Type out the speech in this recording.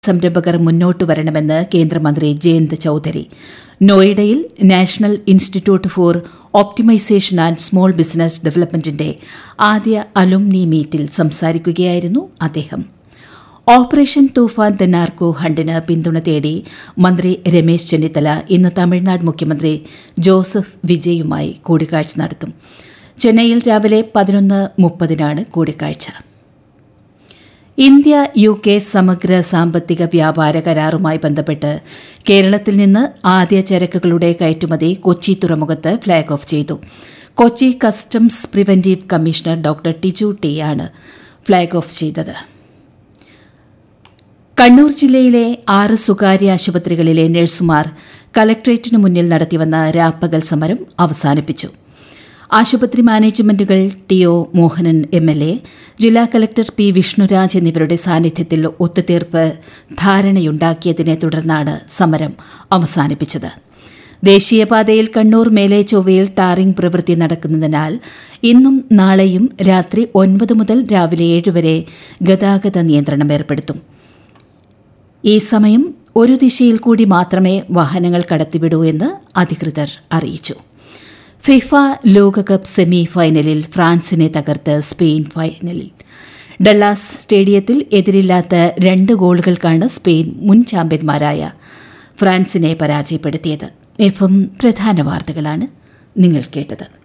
സംരംഭകർ മുന്നോട്ട് വരണമെന്ന് കേന്ദ്രമന്ത്രി ജയന്ത് ചൌധരി നോയിഡയിൽ national institute for optimisation and small business ഡെവലപ്മെന്റിന്റെ ആദ്യ അലുംനി മീറ്റിൽ സംസാരിക്കുകയായിരുന്നു അദ്ദേഹം ഓപ്പറേഷൻ തൂഫാൻ ദ നാർക്കോ ഹണ്ടിന് പിന്തുണ തേടി മന്ത്രി രമേശ് ചെന്നിത്തല ഇന്ന് തമിഴ്നാട് മുഖ്യമന്ത്രി ജോസഫ് വിജയുമായി കൂടിക്കാഴ്ച നടത്തും ചെന്നൈയിൽ രാവിലെ പതിനൊന്ന് മുപ്പതിനാണ് കൂടിക്കാഴ്ച ഇന്ത്യ യു കെ സമഗ്ര സാമ്പത്തിക വ്യാപാര കരാറുമായി ബന്ധപ്പെട്ട് കേരളത്തിൽ നിന്ന് ആദ്യ ചരക്കുകളുടെ കയറ്റുമതി കൊച്ചി തുറമുഖത്ത് ഫ്ളാഗ് ഓഫ് ചെയ്തു Kochi customs preventive commissioner doctor Tiju T ആണ് ഫ്ളാഗ് ഓഫ് ചെയ്തത് കണ്ണൂർ ജില്ലയിലെ ആറ് സ്വകാര്യ ആശുപത്രികളിലെ നഴ്സുമാർ കലക്ട്രേറ്റിനു മുന്നിൽ നടത്തിവന്ന രാപ്പകൽ സമരം അവസാനിപ്പിച്ചു ആശുപത്രി മാനേജ്മെന്റുകൾ T O Mohanan M L A ജില്ലാ കലക്ടർ പി വിഷ്ണുരാജ് എന്നിവരുടെ സാന്നിധ്യത്തിൽ ഒത്തുതീർപ്പ് ധാരണയുണ്ടാക്കിയതിനെ തുടർന്നാണ് സമരം അവസാനിപ്പിച്ചത് ദേശീയപാതയിൽ കണ്ണൂർ മേലെ ചൊവ്വയിൽ ടാറിംഗ് പ്രവൃത്തി നടക്കുന്നതിനാൽ ഇന്നും നാളെയും രാത്രി ഒൻപത് മുതൽ രാവിലെ ഏഴ് വരെ ഗതാഗത നിയന്ത്രണം ഏർപ്പെടുത്തും ഈ സമയം ഒരു ദിശയിൽ കൂടി മാത്രമേ വാഹനങ്ങൾ കടത്തിവിടൂ എന്ന് അധികൃതർ അറിയിച്ചു ഫിഫ ലോകകപ്പ് സെമി ഫൈനലിൽ ഫ്രാൻസിനെ തകർത്ത് സ്പെയിൻ ഫൈനലിൽ ഡള്ളാസ് സ്റ്റേഡിയത്തിൽ എതിരില്ലാത്ത രണ്ട് ഗോളുകൾക്കാണ് സ്പെയിൻ മുൻ ചാമ്പ്യന്മാരായ ഫ്രാൻസിനെ പരാജയപ്പെടുത്തിയത് എഫ് എം പ്രധാന വാർത്തകളാണ് നിങ്ങൾ കേട്ടത്